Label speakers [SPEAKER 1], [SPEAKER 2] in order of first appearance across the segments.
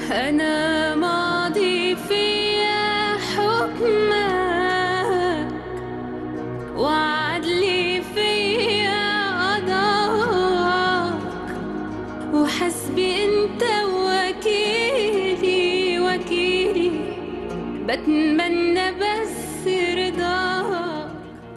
[SPEAKER 1] أنا ماضي فيا حكمك وعدلي فيا قضاك وحسبي أنت وكيلي وكيلي بتمنى بس رضاك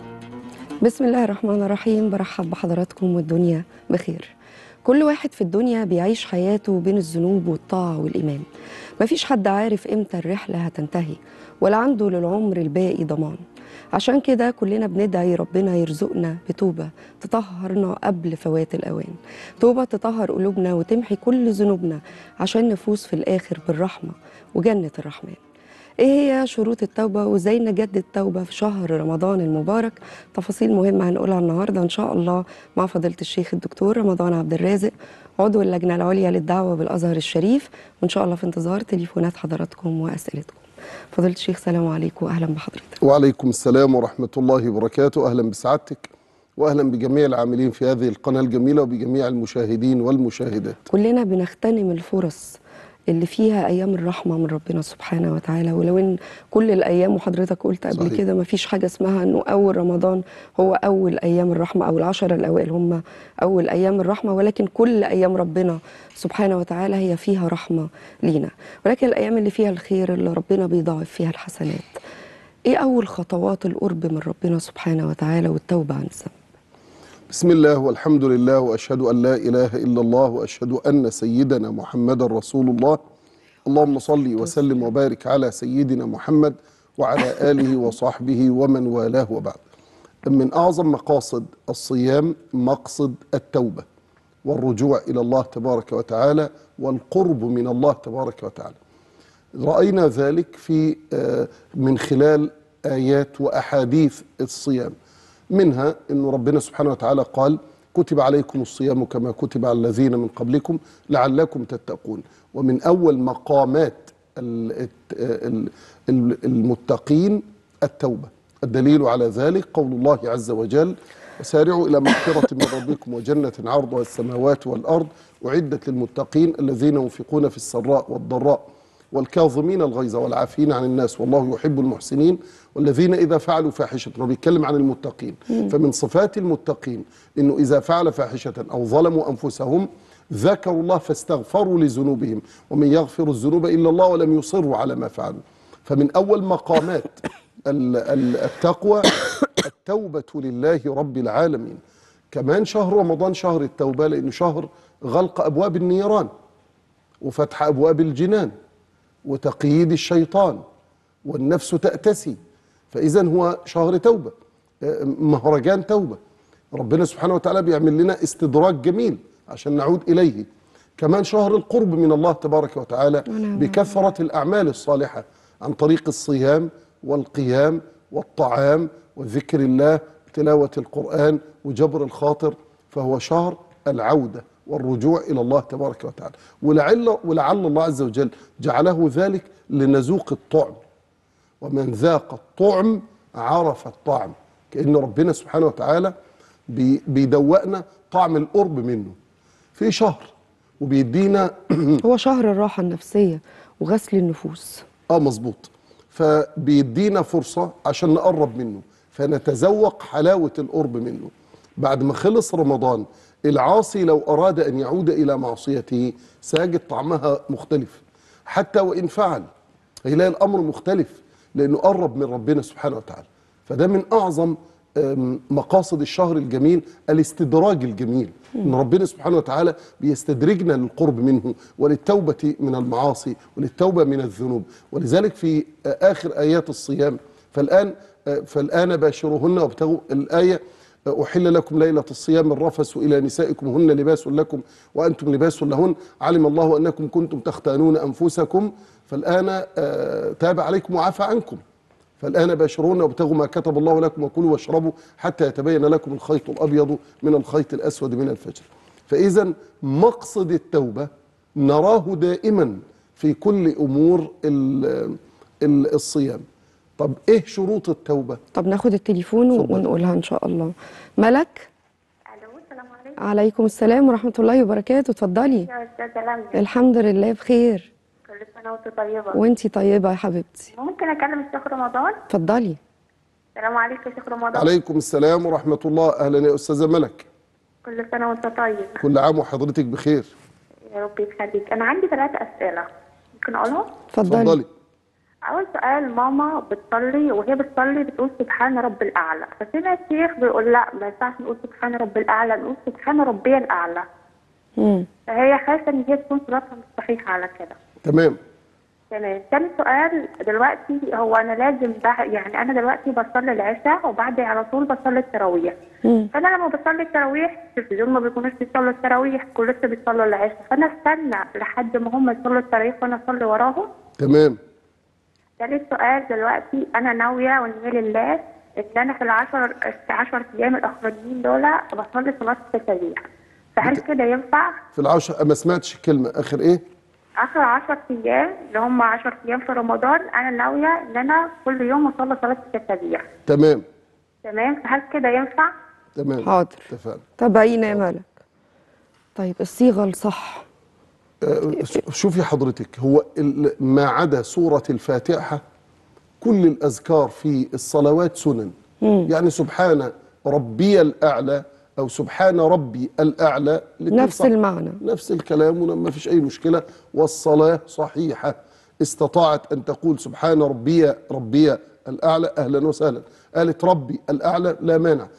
[SPEAKER 2] بسم الله الرحمن الرحيم برحب بحضراتكم والدنيا بخير كل واحد في الدنيا بيعيش حياته بين الذنوب والطاعة والإيمان مفيش حد عارف إمتى الرحلة هتنتهي ولا عنده للعمر الباقي ضمان عشان كده كلنا بندعي ربنا يرزقنا بتوبة تطهرنا قبل فوات الأوان توبة تطهر قلوبنا وتمحي كل ذنوبنا عشان نفوز في الآخر بالرحمة وجنة الرحمن ايه هي شروط التوبه وازاي نجدد التوبه في شهر رمضان المبارك تفاصيل مهمه هنقولها النهارده ان شاء الله مع فضيله الشيخ الدكتور رمضان عبد الرازق عضو اللجنه العليا للدعوه بالازهر الشريف وان شاء الله في انتظار تليفونات حضراتكم واسئلتكم فضيله الشيخ سلام عليكم واهلا بحضرتك
[SPEAKER 3] وعليكم السلام ورحمة الله وبركاته أهلا بسعادتك وأهلا بجميع العاملين في هذه القناة الجميلة وبجميع المشاهدين والمشاهدات
[SPEAKER 2] كلنا بنغتنم الفرص اللي فيها ايام الرحمه من ربنا سبحانه وتعالى ولو ان كل الايام وحضرتك قلت قبل
[SPEAKER 3] صحيح.
[SPEAKER 2] كده ما فيش حاجه اسمها انه اول رمضان هو اول ايام الرحمه او العشر الاوائل هم اول ايام الرحمه ولكن كل ايام ربنا سبحانه وتعالى هي فيها رحمه لينا ولكن الايام اللي فيها الخير اللي ربنا بيضاعف فيها الحسنات ايه اول خطوات القرب من ربنا سبحانه وتعالى والتوبه عن الذنب
[SPEAKER 3] بسم الله والحمد لله وأشهد أن لا إله إلا الله وأشهد أن سيدنا محمد رسول الله اللهم صل وسلم وبارك على سيدنا محمد وعلى آله وصحبه ومن والاه وبعد من أعظم مقاصد الصيام مقصد التوبة والرجوع إلى الله تبارك وتعالى والقرب من الله تبارك وتعالى رأينا ذلك في آه، من خلال آيات وأحاديث الصيام منها أن ربنا سبحانه وتعالى قال كتب عليكم الصيام كما كتب على الذين من قبلكم لعلكم تتقون ومن أول مقامات ال- ال- ال- المتقين التوبة الدليل على ذلك قول الله عز وجل وسارعوا إلى مغفرة من ربكم وجنة عرضها السماوات والأرض أعدت للمتقين الذين ينفقون في السراء والضراء والكاظمين الغيظ والعافين عن الناس والله يحب المحسنين والذين إذا فعلوا فاحشة هو بيتكلم عن المتقين فمن صفات المتقين إنه إذا فعل فاحشة أو ظلموا أنفسهم ذكروا الله فاستغفروا لذنوبهم ومن يغفر الذنوب إلا الله ولم يصروا على ما فعلوا فمن أول مقامات ال- ال- التقوى التوبة لله رب العالمين كمان شهر رمضان شهر التوبة لأنه شهر غلق أبواب النيران وفتح أبواب الجنان وتقييد الشيطان والنفس تأتسي فإذا هو شهر توبة آه، مهرجان توبة ربنا سبحانه وتعالى بيعمل لنا استدراج جميل عشان نعود إليه كمان شهر القرب من الله تبارك وتعالى بكثرة الأعمال الصالحة عن طريق الصيام والقيام والطعام وذكر الله تلاوة القرآن وجبر الخاطر فهو شهر العودة والرجوع إلى الله تبارك وتعالى ولعل, ولعل الله عز وجل جعله ذلك لنذوق الطعم ومن ذاق الطعم عرف الطعم كأن ربنا سبحانه وتعالى بي- بيدوقنا طعم القرب منه في شهر وبيدينا
[SPEAKER 2] هو شهر الراحه النفسيه وغسل النفوس
[SPEAKER 3] اه مظبوط فبيدينا فرصة عشان نقرب منه فنتذوق حلاوة القرب منه بعد ما خلص رمضان العاصي لو أراد أن يعود إلى معصيته سيجد طعمها مختلف حتى وإن فعل هيلاقي الأمر مختلف لأنه قرب من ربنا سبحانه وتعالى فده من أعظم أم، مقاصد الشهر الجميل الاستدراج الجميل ان ربنا سبحانه وتعالى بيستدرجنا للقرب منه وللتوبه من المعاصي وللتوبه من الذنوب ولذلك في آه، اخر ايات الصيام فالان آه، فالان باشروهن وابتغوا الايه آه، احل لكم ليله الصيام الرفث الى نسائكم هن لباس لكم وانتم لباس لهن علم الله انكم كنتم تختانون انفسكم فالان آه، تاب عليكم وعفى عنكم فالآن باشرون وابتغوا ما كتب الله لكم وكلوا واشربوا حتى يتبين لكم الخيط الأبيض من الخيط الأسود من الفجر فإذا مقصد التوبة نراه دائما في كل أمور ال- ال- الصيام طب إيه شروط التوبة؟
[SPEAKER 2] طب ناخد التليفون
[SPEAKER 3] اتفضل.
[SPEAKER 2] ونقولها ان شاء الله ملك
[SPEAKER 4] الو السلام عليكم
[SPEAKER 2] عليكم السلام ورحمه الله وبركاته اتفضلي
[SPEAKER 4] يا استاذه لمزه
[SPEAKER 2] الحمد لله بخير
[SPEAKER 4] كل سنة وانت طيبة
[SPEAKER 2] وانتي طيبة يا حبيبتي
[SPEAKER 4] ممكن أكلم الشيخ رمضان؟
[SPEAKER 2] اتفضلي
[SPEAKER 4] السلام عليكم يا شيخ رمضان
[SPEAKER 3] عليكم السلام ورحمة الله أهلا يا أستاذة ملك
[SPEAKER 4] كل سنة وانت طيب
[SPEAKER 3] كل عام وحضرتك بخير
[SPEAKER 4] يا رب يخليك أنا عندي ثلاث أسئلة ممكن أقولهم؟
[SPEAKER 2] اتفضلي
[SPEAKER 3] اتفضلي
[SPEAKER 4] أول سؤال ماما بتصلي وهي بتصلي بتقول سبحان رب الأعلى فسمع الشيخ بيقول لا ما ينفعش نقول سبحان رب الأعلى نقول سبحان ربي الأعلى
[SPEAKER 2] مم.
[SPEAKER 4] فهي خايفة إن هي تكون صلاتها مش صحيحة على كده
[SPEAKER 3] تمام
[SPEAKER 4] تمام تاني سؤال دلوقتي هو انا لازم بع... يعني انا دلوقتي بصلي العشاء وبعد على طول بصلي التراويح
[SPEAKER 2] مم.
[SPEAKER 4] فانا لما بصلي التراويح التلفزيون ما بيكونوش بيصلوا التراويح كل لسه بيصلوا العشاء فانا استنى لحد ما هم يصلوا التراويح وانا اصلي وراهم
[SPEAKER 3] تمام
[SPEAKER 4] تالت سؤال دلوقتي انا ناويه ونية لله ان انا في العشر العشر ايام الاخرانيين دول بصلي صلاه التسابيح فهل كده ينفع؟
[SPEAKER 3] في العشر ما سمعتش الكلمة آخر إيه
[SPEAKER 4] اخر 10 ايام اللي هم 10 ايام في رمضان انا ناويه ان انا كل يوم اصلي صلاه التسابيح
[SPEAKER 3] تمام
[SPEAKER 4] تمام فهل كده ينفع؟
[SPEAKER 3] تمام
[SPEAKER 2] حاضر.
[SPEAKER 3] اتفقنا
[SPEAKER 2] تابعينا يا ملك طيب الصيغة الصح
[SPEAKER 3] آه، شوفي حضرتك هو ال- ما عدا سورة الفاتحة كل الأذكار في الصلوات سنن يعني سبحان ربي الأعلى أو سبحان ربي الأعلى الاتنين
[SPEAKER 2] نفس
[SPEAKER 3] صح.
[SPEAKER 2] المعنى.
[SPEAKER 3] نفس الكلام وما فيش أي مشكلة والصلاة صحيحة استطاعت أن تقول سبحان ربي ربي الأعلى أهلا وسهلا قالت ربي الأعلى لا مانع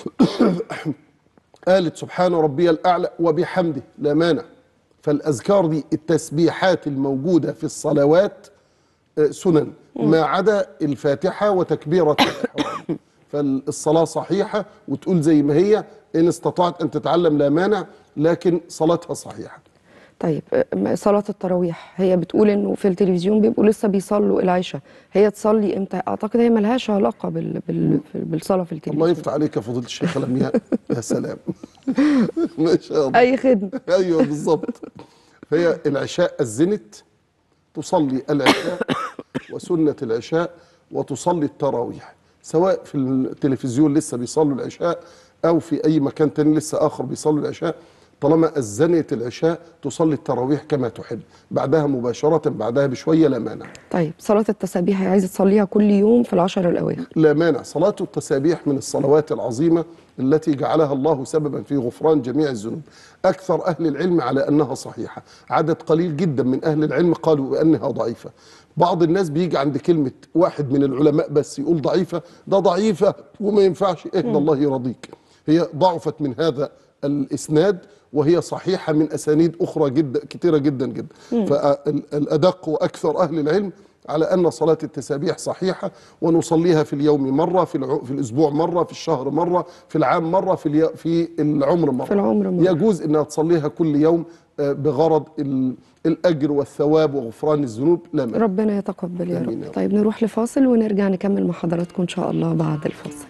[SPEAKER 3] قالت سبحان ربي الأعلى وبحمده لا مانع فالأذكار دي التسبيحات الموجودة في الصلوات آه، سنن ما عدا الفاتحة وتكبيرة الإحرام فالصلاة صحيحة وتقول زي ما هي إن استطعت أن تتعلم لا مانع لكن صلاتها صحيحة
[SPEAKER 2] طيب أم- صلاة التراويح هي بتقول انه في التلفزيون بيبقوا لسه بيصلوا العشاء هي تصلي امتى اعتقد هي ملهاش علاقة بال... بال... بالصلاة في
[SPEAKER 3] الله
[SPEAKER 2] التلفزيون
[SPEAKER 3] يفتح عليك يا فضيلة الشيخ لمياء يا سلام ما شاء الله
[SPEAKER 2] اي خدمة
[SPEAKER 3] ايوه بالظبط فهي العشاء أذنت تصلي العشاء وسنة العشاء وتصلي التراويح سواء في التلفزيون لسه بيصلوا العشاء أو في أي مكان تاني لسه آخر بيصلوا العشاء طالما أذنت العشاء تصلي التراويح كما تحب بعدها مباشرة بعدها بشوية لا مانع
[SPEAKER 2] طيب صلاة التسابيح هي عايزة تصليها كل يوم في العشر الأواخر
[SPEAKER 3] لا مانع صلاة التسابيح من الصلوات العظيمة التي جعلها الله سببا في غفران جميع الذنوب أكثر أهل العلم على أنها صحيحة عدد قليل جدا من أهل العلم قالوا بأنها ضعيفة بعض الناس بيجي عند كلمة واحد من العلماء بس يقول ضعيفة ده ضعيفة وما ينفعش إهدى الله يرضيك هي ضعفت من هذا الإسناد وهي صحيحة من أسانيد أخرى جدا كثيرة جدا جدا فالأدق وأكثر أهل العلم على أن صلاة التسابيح صحيحة ونصليها في اليوم مرة في, الع... في الأسبوع مرة في الشهر مرة في العام مرة في, الي... في العمر مرة
[SPEAKER 2] في العمر مرة.
[SPEAKER 3] يجوز أنها تصليها كل يوم آه، بغرض ال... الأجر والثواب وغفران الذنوب لا مانع
[SPEAKER 2] ربنا يتقبل يا
[SPEAKER 3] آمين يا
[SPEAKER 2] رب
[SPEAKER 3] رب.
[SPEAKER 2] طيب نروح لفاصل ونرجع نكمل مع حضراتكم إن شاء الله بعد الفاصل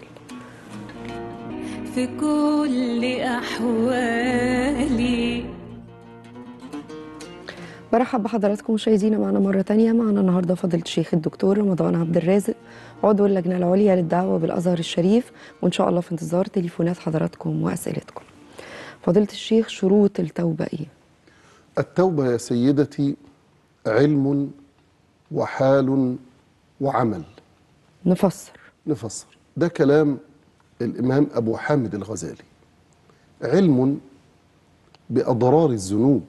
[SPEAKER 1] في كل أحوالي
[SPEAKER 2] برحب بحضراتكم مشاهدينا معنا مرة تانية معنا النهاردة فضيلة الشيخ الدكتور رمضان عبد الرازق عضو اللجنة العليا للدعوة بالأزهر الشريف وإن شاء الله في انتظار تليفونات حضراتكم وأسئلتكم فضيلة الشيخ شروط التوبة إيه؟
[SPEAKER 3] التوبة يا سيدتي علم وحال وعمل
[SPEAKER 2] نفسر
[SPEAKER 3] نفسر ده كلام الإمام أبو حامد الغزالي علم بأضرار الذنوب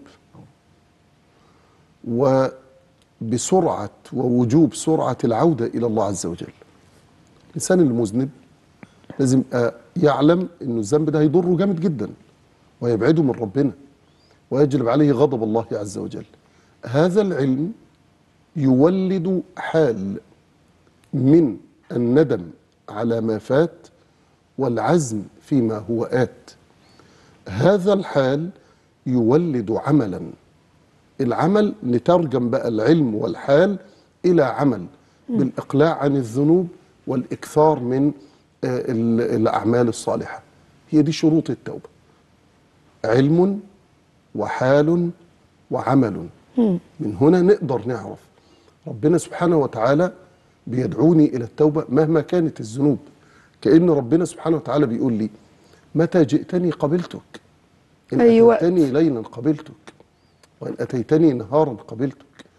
[SPEAKER 3] وبسرعة ووجوب سرعة العودة إلى الله عز وجل الإنسان المذنب لازم يبقى يعلم أن الذنب ده هيضره جامد جدا ويبعده من ربنا ويجلب عليه غضب الله عز وجل هذا العلم يولد حال من الندم على ما فات والعزم فيما هو آت هذا الحال يولد عملا العمل نترجم بقى العلم والحال إلى عمل بالإقلاع عن الذنوب والإكثار من آه، ال- الأعمال الصالحة هي دي شروط التوبة علم وحال وعمل من هنا نقدر نعرف ربنا سبحانه وتعالى بيدعوني إلى التوبة مهما كانت الذنوب كأن ربنا سبحانه وتعالى بيقول لي متى جئتني قبلتك إن
[SPEAKER 2] أي وقت.
[SPEAKER 3] أتيتني ليلا قبلتك وإن أتيتني نهارا قبلتك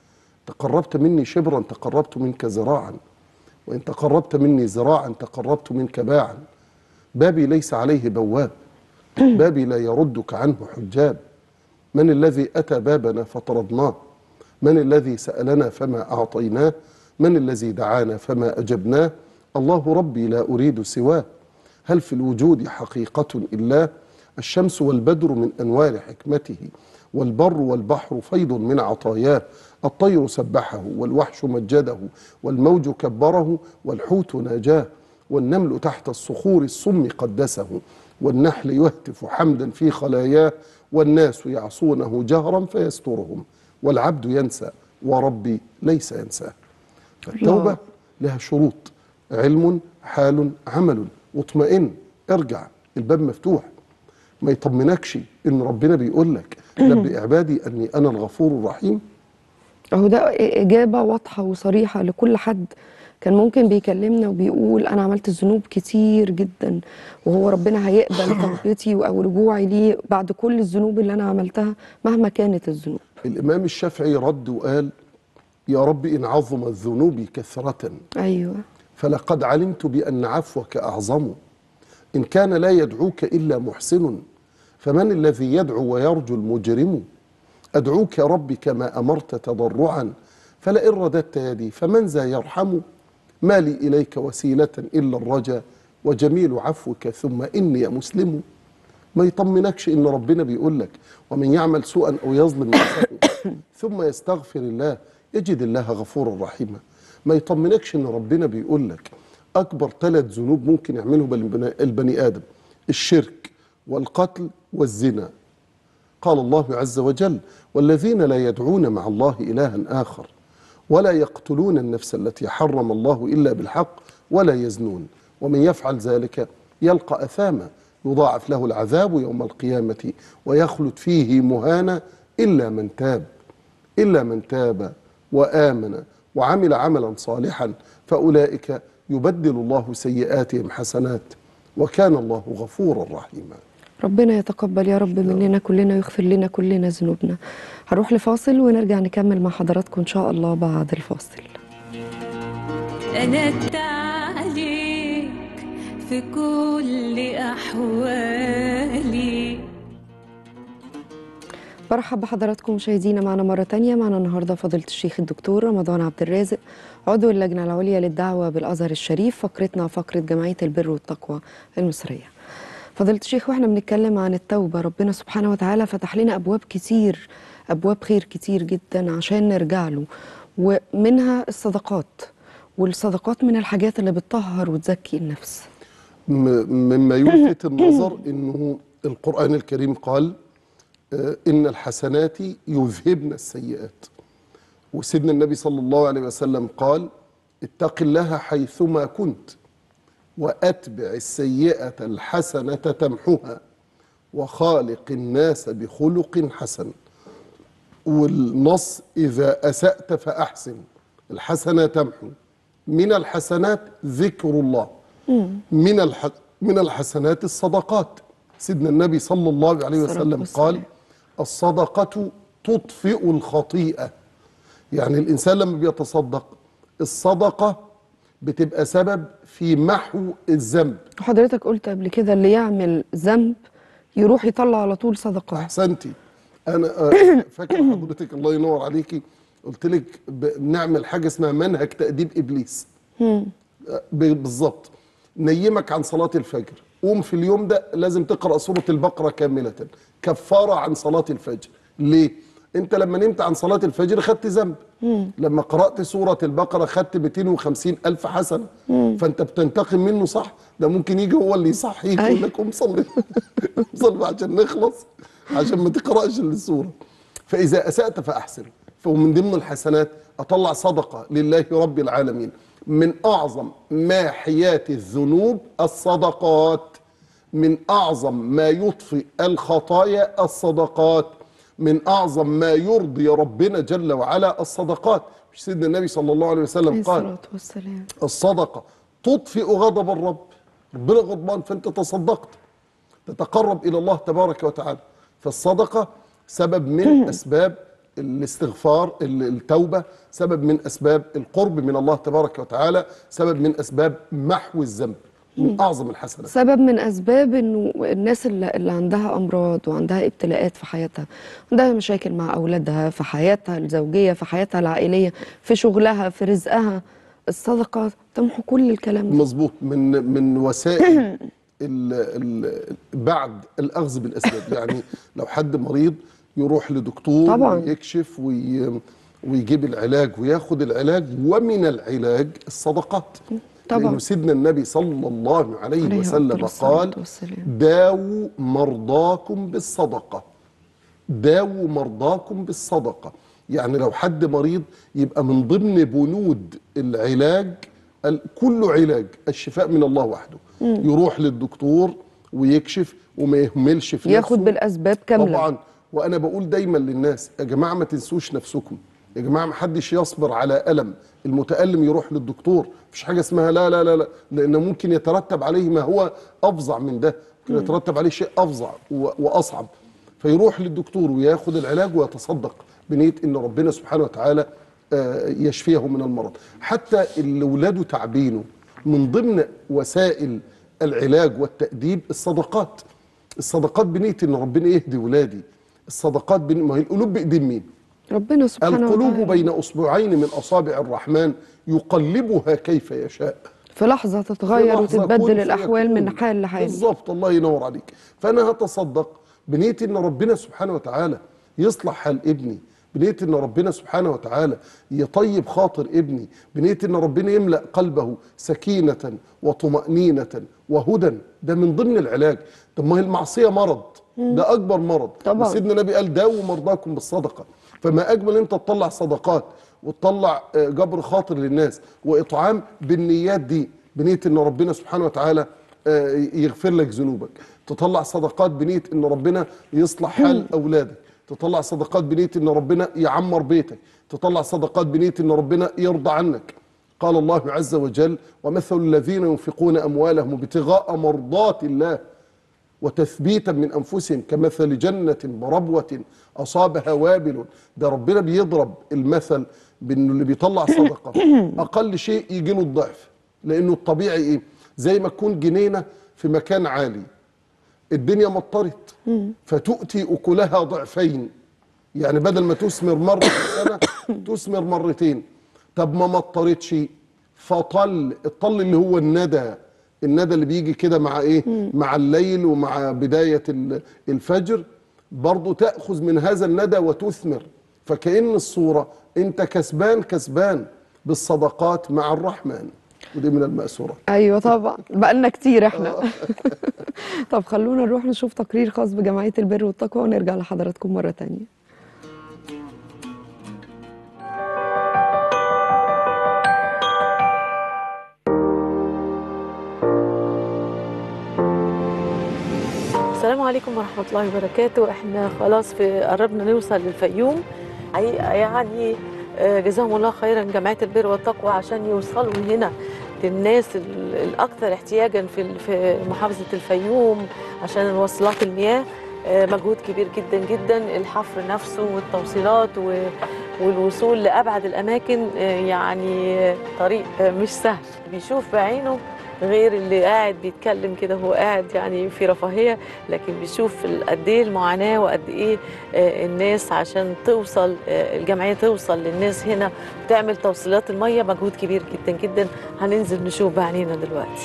[SPEAKER 3] تقربت مني شبرا تقربت منك ذراعا وإن تقربت مني ذراعا تقربت منك باعا بابي ليس عليه بواب بابي لا يردك عنه حجاب من الذي أتى بابنا فطردناه من الذي سألنا فما أعطيناه من الذي دعانا فما أجبناه الله ربي لا أريد سواه هل في الوجود حقيقة إلا الشمس والبدر من أنوار حكمته والبر والبحر فيض من عطاياه الطير سبحه والوحش مجده والموج كبره والحوت ناجاه والنمل تحت الصخور الصم قدسه والنحل يهتف حمدا في خلاياه والناس يعصونه جهرا فيسترهم والعبد ينسى وربي ليس ينساه فالتوبة لها شروط علم حال عمل واطمئن ارجع الباب مفتوح ما يطمنكش ان ربنا بيقول لك نبئ عبادي اني انا الغفور الرحيم
[SPEAKER 2] اهو ده اجابه واضحه وصريحه لكل حد كان ممكن بيكلمنا وبيقول انا عملت ذنوب كتير جدا وهو ربنا هيقبل توبتي او رجوعي ليه بعد كل الذنوب اللي انا عملتها مهما كانت الذنوب
[SPEAKER 3] الامام الشافعي رد وقال يا رب ان عظم الذنوب كثره
[SPEAKER 2] ايوه
[SPEAKER 3] فلقد علمت بأن عفوك أعظم إن كان لا يدعوك إلا محسن فمن الذي يدعو ويرجو المجرم أدعوك يا رب كما أمرت تضرعا فلئن رددت يدي فمن ذا يرحم ما لي إليك وسيلة إلا الرجا وجميل عفوك ثم إني مسلم ما يطمنكش إن ربنا بيقول لك ومن يعمل سوءا أو يظلم نفسه ثم يستغفر الله يجد الله غفورا رحيما ما يطمنكش ان ربنا بيقول لك اكبر ثلاث ذنوب ممكن يعمله البني- البني ادم الشرك والقتل والزنا قال الله عز وجل والذين لا يدعون مع الله الها اخر ولا يقتلون النفس التي حرم الله الا بالحق ولا يزنون ومن يفعل ذلك يلقى اثاما يضاعف له العذاب يوم القيامه ويخلد فيه مهانا الا من تاب إلا من تاب وآمن وعمل عملا صالحا فأولئك يبدل الله سيئاتهم حسنات وكان الله غفورا رحيما
[SPEAKER 2] ربنا يتقبل يا رب مننا كلنا ويغفر لنا كلنا ذنوبنا هنروح لفاصل ونرجع نكمل مع حضراتكم ان شاء الله بعد الفاصل
[SPEAKER 1] أنا التعليق في كل أحوالي
[SPEAKER 2] برحب بحضراتكم مشاهدينا معنا مرة تانية معنا النهاردة فضيلة الشيخ الدكتور رمضان عبد الرازق عضو اللجنة العليا للدعوة بالأزهر الشريف فقرتنا فقرة جمعية البر والتقوى المصرية فضيلة الشيخ واحنا بنتكلم عن التوبة ربنا سبحانه وتعالى فتح لنا أبواب كتير أبواب خير كتير جدا عشان نرجع له ومنها الصدقات والصدقات من الحاجات اللي بتطهر وتزكي النفس
[SPEAKER 3] م- مما يلفت النظر انه القران الكريم قال آه، ان الحسنات يذهبن السيئات وسيدنا النبي صلى الله عليه وسلم قال اتق الله حيثما كنت واتبع السيئه الحسنه تمحها وخالق الناس بخلق حسن والنص إذا أسأت فأحسن الحسنة تمحو من الحسنات ذكر الله من الح... من الحسنات الصدقات سيدنا النبي صلى الله عليه
[SPEAKER 2] الصلاة
[SPEAKER 3] وسلم
[SPEAKER 2] والسلام.
[SPEAKER 3] قال الصدقة تطفئ الخطيئة يعني الإنسان لما بيتصدق الصدقة بتبقى سبب في محو الذنب
[SPEAKER 2] وحضرتك قلت قبل كده اللي يعمل ذنب يروح يطلع على طول صدقة
[SPEAKER 3] احسنتي انا آه، فاكر حضرتك الله ينور عليكي قلت لك ب- بنعمل حاجه اسمها منهج تاديب ابليس آه، ب- بالظبط نيمك عن صلاه الفجر قوم في اليوم ده لازم تقرا سوره البقره كامله كفاره عن صلاه الفجر ليه انت لما نمت عن صلاه الفجر خدت ذنب لما قرات سوره البقره خدت 250 الف حسنه فانت بتنتقم منه صح ده ممكن يجي هو اللي يصحيك
[SPEAKER 2] أيوة.
[SPEAKER 3] يقول لك قوم صلي صلي عشان نخلص عشان ما تقراش السوره فاذا اسات فاحسن فمن ضمن الحسنات اطلع صدقه لله رب العالمين من اعظم ماحيات الذنوب الصدقات من اعظم ما يطفئ الخطايا الصدقات من اعظم ما يرضي ربنا جل وعلا الصدقات مش سيدنا النبي صلى الله عليه
[SPEAKER 2] عليه
[SPEAKER 3] وسلم قال
[SPEAKER 2] الصلاة والسلام
[SPEAKER 3] الصدقة تطفئ غضب الرب ربنا غضبان فانت تصدقت تتقرب إلى الله تبارك وتعالى فالصدقة سبب من أسباب الاستغفار ال- التوبه سبب من اسباب القرب من الله تبارك وتعالى سبب من اسباب محو الذنب من اعظم الحسنات
[SPEAKER 2] سبب من اسباب انه الناس اللي, اللي عندها امراض وعندها ابتلاءات في حياتها عندها مشاكل مع اولادها في حياتها الزوجيه في حياتها العائليه في شغلها في رزقها الصدقه تمحو كل الكلام ده
[SPEAKER 3] مظبوط من من وسائل ال ال بعد الاخذ بالاسباب يعني لو حد مريض يروح لدكتور
[SPEAKER 2] طبعاً.
[SPEAKER 3] ويكشف وي ويجيب العلاج وياخد العلاج ومن العلاج الصدقات
[SPEAKER 2] طبعاً.
[SPEAKER 3] لأنه سيدنا النبي صلى الله عليه,
[SPEAKER 2] عليه
[SPEAKER 3] وسلم
[SPEAKER 2] أفضل الصلاة
[SPEAKER 3] قال
[SPEAKER 2] والسلام.
[SPEAKER 3] داووا مرضاكم بالصدقه داووا مرضاكم بالصدقة يعني لو حد مريض يبقى من ضمن بنود العلاج ال- كله علاج الشفاء من الله وحده يروح للدكتور ويكشف وما يهملش في
[SPEAKER 2] ياخد
[SPEAKER 3] نفسه.
[SPEAKER 2] بالاسباب كامله
[SPEAKER 3] طبعا وانا بقول دايما للناس يا جماعه ما تنسوش نفسكم يا جماعه ما حدش يصبر على الم المتالم يروح للدكتور مفيش حاجه اسمها لا لا لا لا لان ممكن يترتب عليه ما هو افظع من ده ممكن يترتب عليه شيء افظع و- واصعب فيروح للدكتور وياخد العلاج ويتصدق بنيه ان ربنا سبحانه وتعالى آه، يشفيه من المرض حتى اللي ولاده تعبينه من ضمن وسائل العلاج والتأديب الصدقات الصدقات بنية ان ربنا يهدي ولادي الصدقات بن... ما هي القلوب بايدين مين
[SPEAKER 2] ربنا سبحانه
[SPEAKER 3] القلوب
[SPEAKER 2] وتعالى
[SPEAKER 3] بين اصبعين من اصابع الرحمن يقلبها كيف يشاء
[SPEAKER 2] في لحظه تتغير
[SPEAKER 3] في لحظة
[SPEAKER 2] وتتبدل
[SPEAKER 3] كن
[SPEAKER 2] الاحوال
[SPEAKER 3] فيكون.
[SPEAKER 2] من حال لحال
[SPEAKER 3] بالظبط الله ينور عليك فانا هتصدق بنيه ان ربنا سبحانه وتعالى يصلح حال ابني بنيه ان ربنا سبحانه وتعالى يطيب خاطر ابني بنيه ان ربنا يملا قلبه سكينه وطمانينه وهدى ده من ضمن العلاج طب ما هي المعصيه مرض ده اكبر مرض
[SPEAKER 2] طبعاً.
[SPEAKER 3] سيدنا النبي قال داووا مرضاكم بالصدقه فما اجمل انت تطلع صدقات وتطلع آه، جبر خاطر للناس واطعام بالنيات دي بنيه ان ربنا سبحانه وتعالى آه، يغفر لك ذنوبك تطلع صدقات بنيه ان ربنا يصلح حال اولادك تطلع صدقات بنيه ان ربنا يعمر بيتك تطلع صدقات بنيه ان ربنا يرضى عنك قال الله عز وجل ومثل الذين ينفقون اموالهم ابتغاء مرضات الله وتثبيتا من انفسهم كمثل جنه بربوه اصابها وابل ده ربنا بيضرب المثل بانه اللي بيطلع صدقه اقل شيء يجي له الضعف لانه الطبيعي ايه زي ما تكون جنينه في مكان عالي الدنيا مطرت فتؤتي اكلها ضعفين يعني بدل ما تثمر مره في السنه تثمر مرتين طب ما مطرتش فطل الطل اللي هو الندى الندى اللي بيجي كده مع ايه مع الليل ومع بدايه ال- الفجر برضو تاخذ من هذا الندى وتثمر فكأن الصوره انت كسبان كسبان بالصدقات مع الرحمن ودي من المأسورات
[SPEAKER 2] ايوه طبعا بقالنا كتير احنا طب خلونا نروح نشوف تقرير خاص بجمعيه البر والتقوى ونرجع لحضراتكم مره تانية
[SPEAKER 5] السلام عليكم ورحمة الله وبركاته احنا خلاص في قربنا نوصل للفيوم حقيقة يعني آه، جزاهم الله خيرا جمعية البر والتقوى عشان يوصلوا هنا للناس ال- الأكثر احتياجا في ال- في محافظة الفيوم عشان وصلات المياه آه، مجهود كبير جدا جدا الحفر نفسه والتوصيلات و- والوصول لأبعد الأماكن آه، يعني آه، طريق آه، مش سهل بيشوف بعينه غير اللي قاعد بيتكلم كده هو قاعد يعني في رفاهية لكن بيشوف ال- قد ايه المعاناة وقد ايه آه، الناس عشان توصل آه، الجمعية توصل للناس هنا وتعمل توصيلات المية مجهود كبير جدا جدا هننزل نشوف بعينينا دلوقتي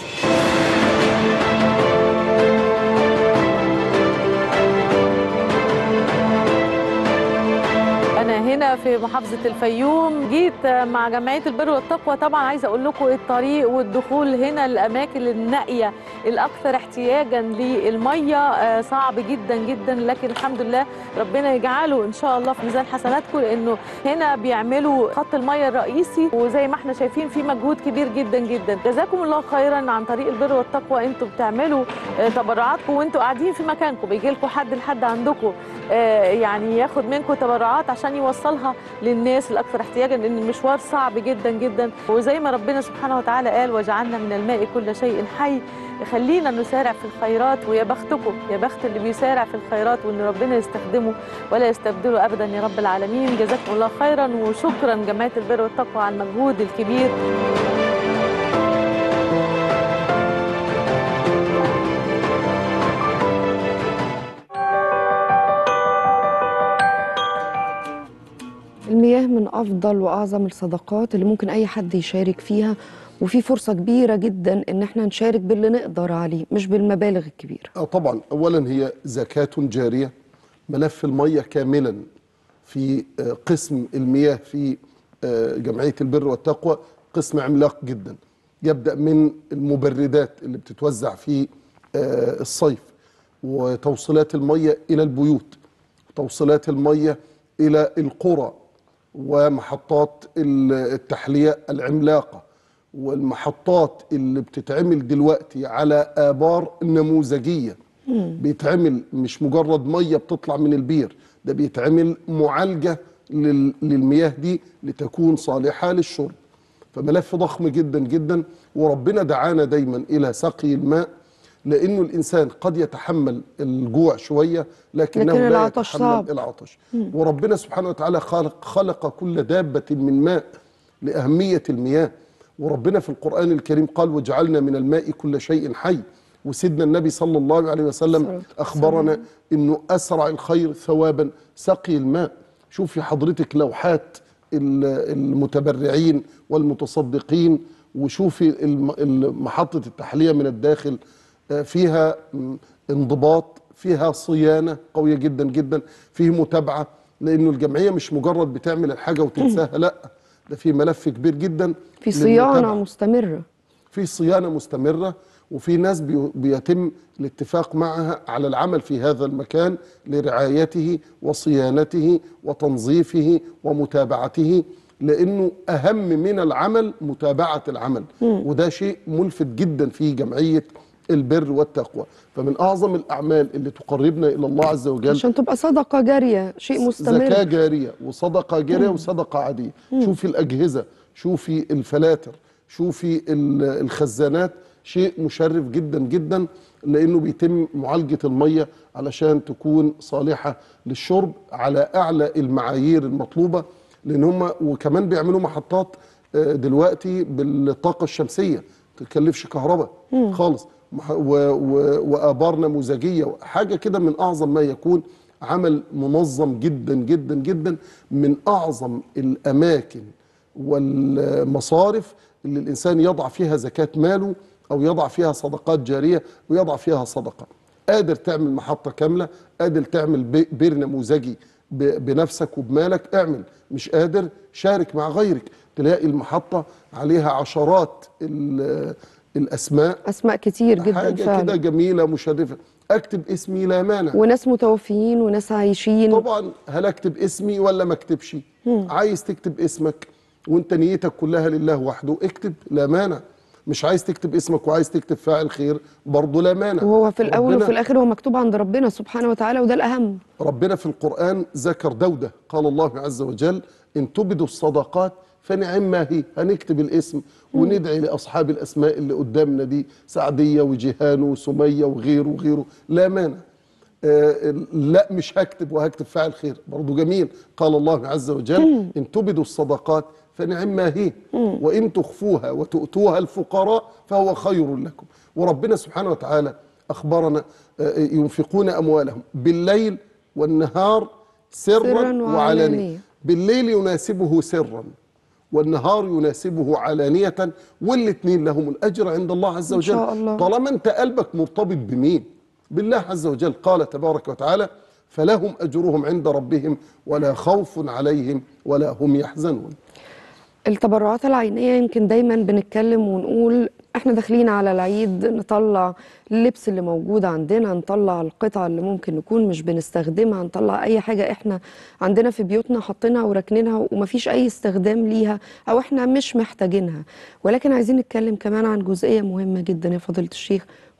[SPEAKER 5] أنا هنا في محافظة الفيوم جيت مع جمعية البر والتقوى طبعا عايزة أقول لكم الطريق والدخول هنا الأماكن النائية الأكثر احتياجا للمية آه، صعب جدا جدا لكن الحمد لله ربنا يجعله إن شاء الله في ميزان حسناتكم لأنه هنا بيعملوا خط المية الرئيسي وزي ما احنا شايفين في مجهود كبير جدا جدا جزاكم الله خيرا عن طريق البر والتقوى انتوا بتعملوا آه، تبرعاتكم وانتوا قاعدين في مكانكم بيجي لكم حد لحد عندكم آه، يعني ياخد منكم تبرعات عشان يوصلها للناس الاكثر احتياجا لان المشوار صعب جدا جدا وزي ما ربنا سبحانه وتعالى قال وجعلنا من الماء كل شيء حي خلينا نسارع في الخيرات ويا بختكم يا بخت اللي بيسارع في الخيرات وان ربنا يستخدمه ولا يستبدله ابدا يا رب العالمين جزاكم الله خيرا وشكرا جمعيه البر والتقوى على المجهود الكبير
[SPEAKER 2] المياه من افضل واعظم الصدقات اللي ممكن اي حد يشارك فيها وفي فرصه كبيره جدا ان احنا نشارك باللي نقدر عليه مش بالمبالغ الكبيره
[SPEAKER 3] آه طبعا اولا هي زكاه جاريه ملف الميه كاملا في آه، قسم المياه في آه، جمعيه البر والتقوى قسم عملاق جدا يبدا من المبردات اللي بتتوزع في آه، الصيف وتوصيلات الميه الى البيوت وتوصيلات الميه الى القرى ومحطات ال- التحليه العملاقه والمحطات اللي بتتعمل دلوقتي على آبار نموذجية بيتعمل مش مجرد مية بتطلع من البير ده بيتعمل معالجة لل- للمياه دي لتكون صالحة للشرب فملف ضخم جدا جدا وربنا دعانا دايما إلى سقي الماء لأنه الإنسان قد يتحمل الجوع شوية لكنه
[SPEAKER 2] لكن
[SPEAKER 3] لا
[SPEAKER 2] العطش
[SPEAKER 3] يتحمل
[SPEAKER 2] صعب.
[SPEAKER 3] العطش وربنا سبحانه وتعالى خلق, خلق كل دابة من ماء لأهمية المياه وربنا في القرآن الكريم قال وجعلنا من الماء كل شيء حي وسيدنا النبي صلى الله عليه وسلم
[SPEAKER 2] صلى الله
[SPEAKER 3] أخبرنا أنه أسرع الخير ثوابا سقي الماء شوفي حضرتك لوحات ال- المتبرعين والمتصدقين وشوفي الم- ال- محطة التحلية من الداخل آه، فيها م، انضباط فيها صيانة قوية جدا جدا فيه متابعة لأنه الجمعية مش مجرد بتعمل الحاجة وتنساها لا ده في ملف كبير جدا
[SPEAKER 2] في صيانه
[SPEAKER 3] للمتابعة.
[SPEAKER 2] مستمره
[SPEAKER 3] في صيانه مستمره وفي ناس بي- بيتم الاتفاق معها على العمل في هذا المكان لرعايته وصيانته وتنظيفه ومتابعته لانه اهم من العمل متابعه العمل وده شيء ملفت جدا في جمعيه البر والتقوى فمن اعظم الاعمال اللي تقربنا الى الله عز وجل
[SPEAKER 2] عشان تبقى صدقه جاريه شيء مستمر
[SPEAKER 3] زكاة جارية وصدقة جارية وصدقة عادية شوفي الأجهزة شوفي الفلاتر شوفي ال- الخزانات شيء مشرف جدا جدا لأنه بيتم معالجة المية علشان تكون صالحة للشرب على أعلى المعايير المطلوبة لأن هم وكمان بيعملوا محطات آه، دلوقتي بالطاقة الشمسية تكلفش كهرباء خالص مح- و- و- وآبار نموذجية حاجة كده من أعظم ما يكون عمل منظم جدا جدا جدا من اعظم الاماكن والمصارف اللي الانسان يضع فيها زكاه ماله او يضع فيها صدقات جاريه ويضع فيها صدقه قادر تعمل محطه كامله قادر تعمل بي- بير نموذجي ب- بنفسك وبمالك اعمل مش قادر شارك مع غيرك تلاقي المحطه عليها عشرات ال- الاسماء
[SPEAKER 2] اسماء كتير جدا
[SPEAKER 3] حاجه كده
[SPEAKER 2] فعلا
[SPEAKER 3] جميله مشرفه اكتب اسمي لا مانع
[SPEAKER 2] وناس متوفيين وناس عايشين
[SPEAKER 3] طبعا هل اكتب اسمي ولا ما اكتبش عايز تكتب اسمك وانت نيتك كلها لله وحده اكتب لا مانع مش عايز تكتب اسمك وعايز تكتب فاعل خير برضه لا مانع
[SPEAKER 2] وهو في الاول
[SPEAKER 3] ربنا-
[SPEAKER 2] وفي الاخر هو مكتوب عند ربنا سبحانه وتعالى وده الاهم
[SPEAKER 3] ربنا في القرآن ذكر دودة قال الله عز وجل إن تبدوا الصدقات فنعم ما هي هنكتب الاسم وندعي لأصحاب الأسماء اللي قدامنا دي سعدية وجيهان وسمية وغيره وغيره لا مانع آه لا مش هكتب وهكتب فاعل خير برضو جميل قال الله عز وجل إن تبدوا الصدقات فنعم ما هي وإن تخفوها وتؤتوها الفقراء فهو خير لكم وربنا سبحانه وتعالى أخبرنا آه، ينفقون أموالهم بالليل والنهار سرا,
[SPEAKER 2] سراً
[SPEAKER 3] وعلانية
[SPEAKER 2] وعلانية.
[SPEAKER 3] بالليل يناسبه سرا والنهار يناسبه علانية والاثنين لهم الأجر عند الله عز
[SPEAKER 2] إن
[SPEAKER 3] وجل
[SPEAKER 2] شاء الله.
[SPEAKER 3] طالما أنت قلبك مرتبط بمين بالله عز وجل قال تبارك وتعالى فلهم أجرهم عند ربهم ولا خوف عليهم ولا هم يحزنون
[SPEAKER 2] التبرعات العينية يمكن دايما بنتكلم ونقول احنا داخلين على العيد نطلع اللبس اللي موجود عندنا نطلع القطع اللي ممكن نكون مش بنستخدمها نطلع اي حاجة احنا عندنا في بيوتنا حاطينها وراكنينها ومفيش اي استخدام ليها او احنا مش محتاجينها ولكن عايزين نتكلم كمان عن جزئية مهمة جدا يا فضيلة الشيخ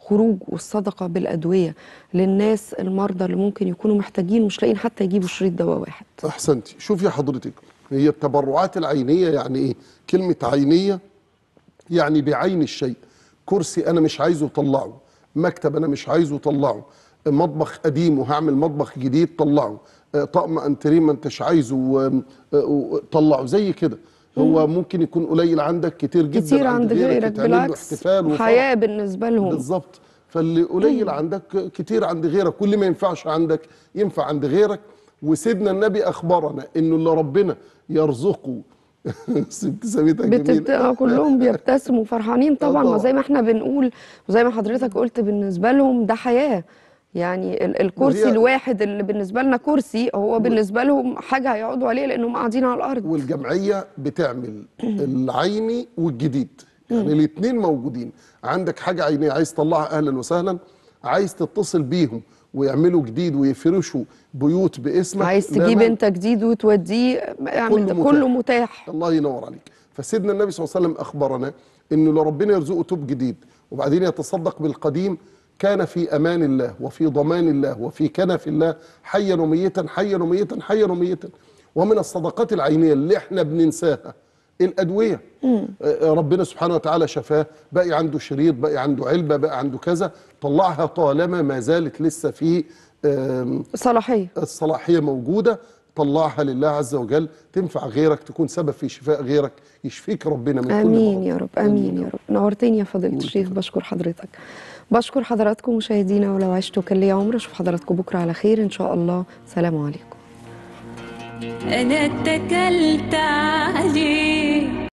[SPEAKER 2] خروج والصدقه بالادويه للناس المرضى اللي ممكن يكونوا محتاجين ومش لاقيين حتى يجيبوا شريط دواء واحد
[SPEAKER 3] احسنتي شوفي حضرتك هي التبرعات العينيه يعني ايه كلمه عينيه يعني بعين الشيء كرسي انا مش عايزه طلعه مكتب انا مش عايزه طلعه مطبخ قديم وهعمل مطبخ جديد طلعه آه، طقم انتريه ما انتش عايزه آم، آه، آه، طلعه زي كده هو ممكن يكون قليل عندك كتير جدا
[SPEAKER 2] كتير عند غيرك
[SPEAKER 3] يتعمل له
[SPEAKER 2] بالعكس
[SPEAKER 3] احتفال وفرح.
[SPEAKER 2] حياه بالنسبه لهم
[SPEAKER 3] بالظبط فاللي قليل عندك كتير عند غيرك كل ما ينفعش عندك ينفع عند غيرك وسيدنا النبي اخبرنا انه اللي ربنا يرزقه ابتسامتك
[SPEAKER 2] بتبت...
[SPEAKER 3] جميله
[SPEAKER 2] آه، كلهم بيبتسموا فرحانين طبعا
[SPEAKER 3] طبعاً.
[SPEAKER 2] ما زي ما احنا بنقول وزي ما حضرتك قلت بالنسبه لهم ده حياه يعني ال- الكرسي
[SPEAKER 3] وهي-
[SPEAKER 2] الواحد اللي بالنسبه لنا كرسي هو بالنسبه لهم حاجه هيقعدوا عليه لانهم قاعدين على الارض
[SPEAKER 3] والجمعيه بتعمل العيني والجديد يعني الاثنين موجودين عندك حاجه عينيه عايز تطلعها اهلا وسهلا عايز تتصل بيهم ويعملوا جديد ويفرشوا بيوت باسمك
[SPEAKER 2] عايز
[SPEAKER 3] لا
[SPEAKER 2] تجيب
[SPEAKER 3] مانع.
[SPEAKER 2] انت جديد وتوديه اعمل
[SPEAKER 3] كله
[SPEAKER 2] ده
[SPEAKER 3] متاح.
[SPEAKER 2] كله متاح
[SPEAKER 3] الله ينور عليك فسيدنا النبي صلى الله عليه وسلم اخبرنا انه لو ربنا يرزقه توب جديد وبعدين يتصدق بالقديم كان في امان الله وفي ضمان الله وفي كنف الله حيا وميتا حيا وميتا حيا وميتا ومن الصدقات العينيه اللي احنا بننساها الادويه آه، ربنا سبحانه وتعالى شفاه بقي عنده شريط بقي عنده علبه بقي عنده كذا طلعها طالما ما زالت لسه في آم،
[SPEAKER 2] صلاحيه
[SPEAKER 3] الصلاحيه موجوده طلعها لله عز وجل تنفع غيرك تكون سبب في شفاء غيرك يشفيك ربنا من كل
[SPEAKER 2] امين
[SPEAKER 3] مرض.
[SPEAKER 2] يا رب امين يا رب نورتني يا فضيله الشيخ بشكر حضرتك بشكر حضراتكم مشاهدينا ولو عشتوا كان لي عمر اشوف حضراتكم بكره على خير ان شاء الله سلام عليكم
[SPEAKER 1] أنا اتكلت عليك